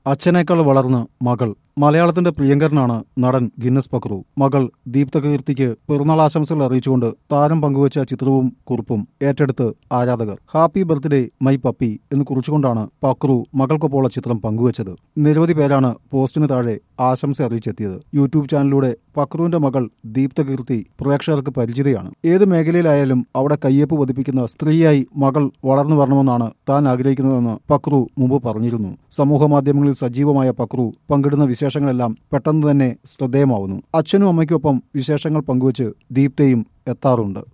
അച്ഛനേക്കാൾ വളർന്ന് മകൾ മലയാളത്തിന്റെ പ്രിയങ്കരനാണ് നടൻ ഗിന്നസ് പക്രു മകൾ ദീപ്ത കീർത്തിക്ക് പിറന്നാൾ ആശംസകൾ അറിയിച്ചുകൊണ്ട് താരം പങ്കുവച്ച ചിത്രവും കുറിപ്പും ഏറ്റെടുത്ത് ആരാധകർ ഹാപ്പി ബർത്ത്ഡേ മൈ പപ്പി എന്ന് കുറിച്ചുകൊണ്ടാണ് പക്രു മകൾക്കൊപ്പമുള്ള ചിത്രം പങ്കുവച്ചത് നിരവധി പേരാണ് പോസ്റ്റിന് താഴെ ആശംസ അറിയിച്ചെത്തിയത് യൂട്യൂബ് ചാനലിലൂടെ പക്രുവിന്റെ മകൾ ദീപ്ത കീർത്തി പ്രേക്ഷകർക്ക് പരിചിതയാണ് ഏത് മേഖലയിലായാലും അവിടെ കയ്യൊപ്പ് പതിപ്പിക്കുന്ന സ്ത്രീയായി മകൾ വളർന്നു വരണമെന്നാണ് താൻ ആഗ്രഹിക്കുന്നതെന്ന് പക്രു മുമ്പ് പറഞ്ഞിരുന്നു സമൂഹ മാധ്യമങ്ങളിൽ സജീവമായ പക്രു പങ്കിടുന്ന വിശേഷങ്ങളെല്ലാം പെട്ടെന്ന് തന്നെ ശ്രദ്ധേയമാവുന്നു അച്ഛനും അമ്മയ്ക്കൊപ്പം വിശേഷങ്ങൾ പങ്കുവച്ച് ദീപ്തയും എത്താറുണ്ട്